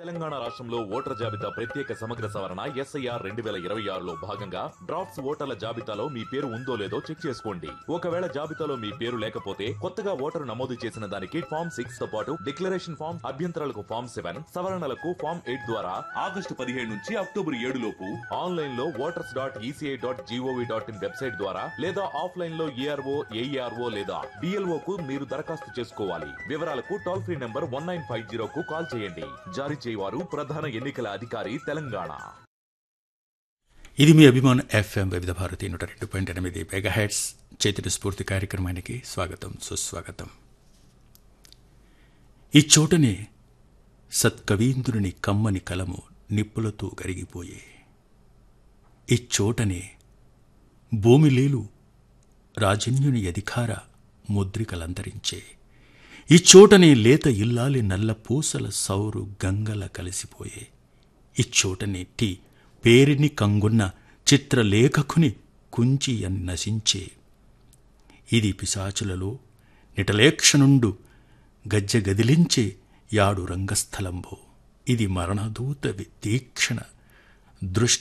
తెలంగాణ రాష్ట్రంలో ఓటర్ల జాబితా ప్రత్యేక సమగ్ర సవరణ ఎస్ఐఆర్ రెండు వేల ఇరవై ఆరులో భాగంగా డ్రాఫ్ట్స్ ఓటర్ల జాబితాలో మీ పేరు ఉందో లేదో చెక్ చేసుకోండి ఒకవేళ జాబితాలో మీ పేరు లేకపోతే కొత్తగా ఓటరు నమోదు చేసిన దానికి ఫామ్ సిక్స్ తో పాటు డిక్లరేషన్ ఫామ్ అభ్యంతరాలకు ఫామ్ సెవెన్ సవరణలకు ఫామ్ ఎయిట్ ద్వారా ఆగస్టు పదిహేడు నుంచి అక్టోబర్ ఏడు లోపు ఆన్లైన్ లో voters dot ECI dot G O V dot in website ద్వారా లేదా ఆఫ్లైన్ లో ఏఆర్ఓ ఏఈఆర్ఓ లేదా డిఎల్ఓ కు మీరు దరఖాస్తు చేసుకోవాలి వివరాలకు toll free number one nine five zero కు కాల్ చేయండి జారీ చేయవారు ప్రధాన ఎన్నికల అధికారి తెలంగాణ ఇది మీ అభిమాన్ ఎఫ్ఎం వివిధ భారతి నూట రెండు పాయింట్ ఎనిమిది మెగాహెడ్స్ చేతిన స్ఫూర్తి కార్యక్రమానికి స్వాగతం సుస్వాగతం ఈ చోటనే సత్కవీంద్రుని కమ్మని కలము నిప్పులతో కరిగిపోయే ఈ చోటనే భూమిలేలు రాజన్యుని అధికార ముద్రికలంతరించే ఈ చోటనే లేత ఇల్లాలి నల్ల పూసల సౌరు గంగల కలిసిపోయే ఈ చోటనే టీ పేరిని కంగున్న చిత్రలేఖకుని కుంచి అని నశించే ఇది పిశాచులలో నిటలేక్షణుండు గజ్జె గదిలించే యాడు రంగస్థలంబో ఇది మరణదూత తీక్షణ దృష్టి